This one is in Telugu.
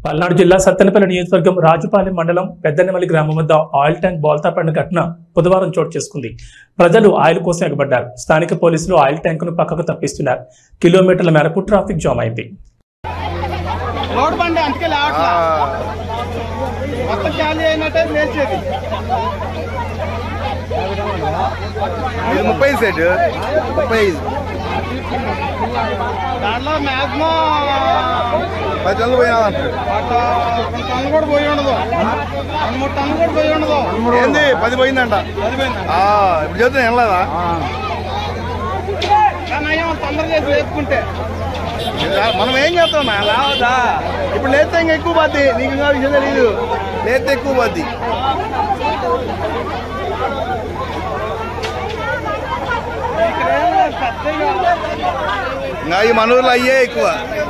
పల్నాడు జిల్లా సత్తెనపల్లి నియోజకవర్గం రాజుపాలెం మండలం పెద్దనెమలి గ్రామం వద్ద ఆయిల్ ట్యాంక్ బోల్తా పడిన ఘటన బుధవారం చోటు చేసుకుంది ప్రజలు ఆయిల్ కోసం ఎగబడ్డారు స్థానిక పోలీసులు ఆయిల్ ట్యాంకును పక్కకు తప్పిస్తున్నారు కిలోమీటర్ల మేరకు ట్రాఫిక్ జామ్ అయింది రోడ్ బండి అందుకే లేవట్లా మొత్తం ఖాళీ అయినట్టే లేచేది ఇది ముప్పై సెట్ ముప్పై ఐదు దాంట్లో మాక్సిమం పది టన్నులు పోయినా అంటాడు ఒక రెండు టన్నులు కూడా పోయి ఉండదు రెండు మూడు టన్నులు కూడా పోయి ఉండదు ఏంది పది పోయిందంట ఆ, ఇప్పుడు చెప్తున్నా వెళ్ళదా కానీ అయ్యా తొందర చేసి లేపుకుంటే మనం ఏం చేస్తాం నా లావదా ఇప్పుడు లేస్తే ఇంకా ఎక్కువ పోద్ది నీకు ఇంకా విషయం తెలియదు లేస్తే ఎక్కువ పోద్ది ఇక్కడ ఏం లేదు, పెద్దగా ఇంకా ఈ మన ఊర్లో అయ్యే ఎక్కువ